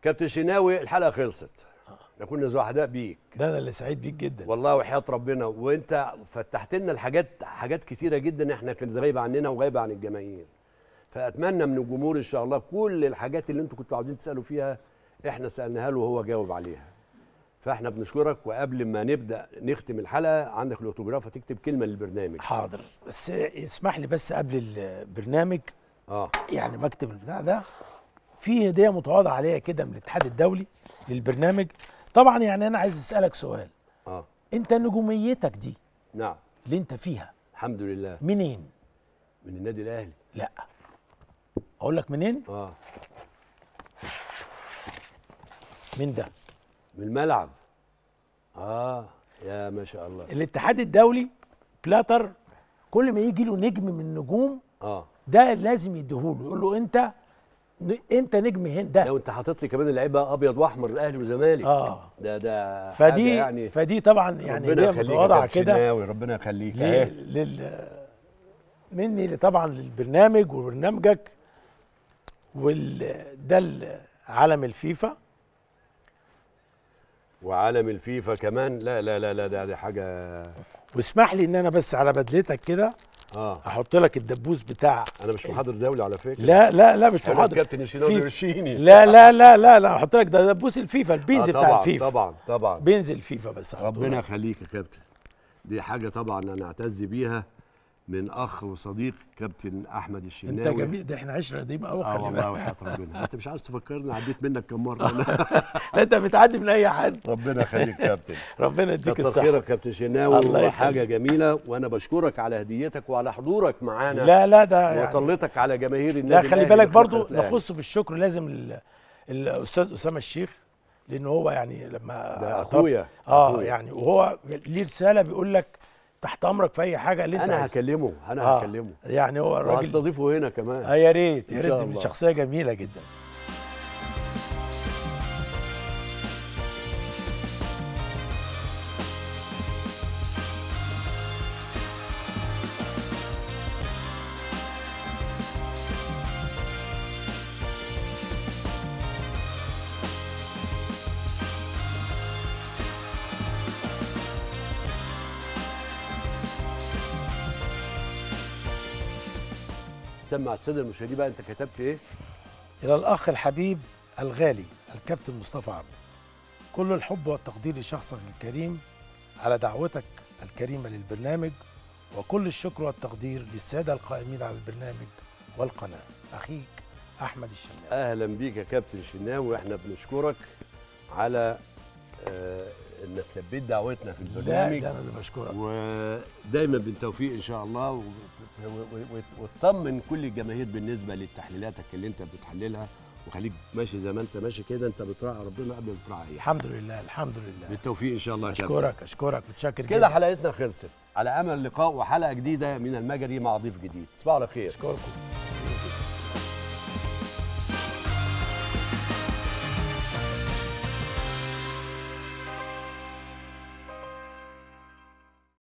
كابتن شناوي الحلقه خلصت احنا كنا سعداء بيك ده انا اللي سعيد بيك جدا والله وحياه ربنا وانت فتحت لنا الحاجات حاجات كتيره جدا احنا كانت غايبه عننا وغايبه عن الجماهير فاتمنى من الجمهور ان شاء الله كل الحاجات اللي انتوا كنتوا عاوزين تسالوا فيها احنا سالناها له وهو جاوب عليها فاحنا بنشكرك وقبل ما نبدا نختم الحلقه عندك الاوتوجراف هتكتب كلمه للبرنامج حاضر بس اسمح لي بس قبل البرنامج اه يعني بكتب البتاع ده في هديه متواضعه عليا كده من الاتحاد الدولي للبرنامج طبعا يعني انا عايز اسالك سؤال اه انت نجوميتك دي نعم اللي انت فيها الحمد لله منين من النادي الاهلي لا اقول لك منين اه من ده من الملعب اه يا ما شاء الله الاتحاد الدولي بلاتر كل ما يجي له نجم من النجوم اه ده لازم يديهوله يقول له انت ن- انت نجم هنا ده لو انت حاطط لي كمان اللعيبه ابيض واحمر الاهلي وزمالك اه ده ده فدي حاجة يعني فدي طبعا يعني ربنا هديه يخليك يا متواضعه كابتن كده شناوي، ربنا يخليك لل... اهي لل... مني طبعا للبرنامج وبرنامجك وال ده ال- علم الفيفا وعالم الفيفا كمان لا لا لا لا ده دي حاجه واسمح لي ان انا بس على بدلتك كده اه احط لك الدبوس بتاع انا مش محاضر دولي على فكره لا لا لا مش أنا محاضر الكابتن الشناوي في- بيرشيني لا لا لا لا لا احط لك ده دبوس الفيفا البينز آه بتاع طبعا الفيفا طبعا طبعا بينزل الفيفا بس أحطه ربنا لك. يخليك يا كابتن دي حاجه طبعا انا اعتز بيها من اخ وصديق كابتن احمد انت الشناوي جميل ده احنا عشره قديمه قوي اه خلي والله بالك وحياه ربنا انت مش عايز تفكرني عديت منك كم مره لا انت بتعدي من اي حد ربنا يخليك يا كابتن ربنا يديك كتر الصحه خيرك يا كابتن شناوي الله وحاجه يخليك. جميله وانا بشكرك على هديتك وعلى حضورك معانا لا لا ده يعني وطلتك على جماهير لا النادي خلي الأهلي بالك برضو وقناة الأهلي. نخص بالشكر لازم ال- الاستاذ اسامه الشيخ لان هو يعني لما ده طلب- أخويا، اه أخويا. يعني وهو ليه رساله بيقول لك تحت امرك في اي حاجه اللي انت انا عايزها. هكلمه انا آه هكلمه يعني هو الراجل وهستضيفه هنا كمان اه يا ريت يا إن شاء ريت الله. شخصيه جميله جدا سمع الساده المشاهدين بقى انت كتبت ايه الى الاخ الحبيب الغالي الكابتن مصطفى عبده كل الحب والتقدير لشخصك الكريم على دعوتك الكريمه للبرنامج وكل الشكر والتقدير للساده القائمين على البرنامج والقناه اخيك احمد الشناوي اهلا بيك يا كابتن شناوي واحنا بنشكرك على آه انك لبيت دعوتنا في لا البرنامج ده انا اللي بشكرك ودايما بالتوفيق ان شاء الله و- و- و- وتطمن كل الجماهير بالنسبه لتحليلاتك اللي انت بتحللها وخليك ماشي زي ما انت ماشي كده انت بتراعي ربنا قبل ما تراعي اي حد الحمد لله الحمد لله بالتوفيق ان شاء الله يا كابتن اشكرك اشكرك متشكر كده جدا حلقتنا خلصت على امل اللقاء وحلقه جديده من المجري مع ضيف جديد تصبحوا على خير اشكركم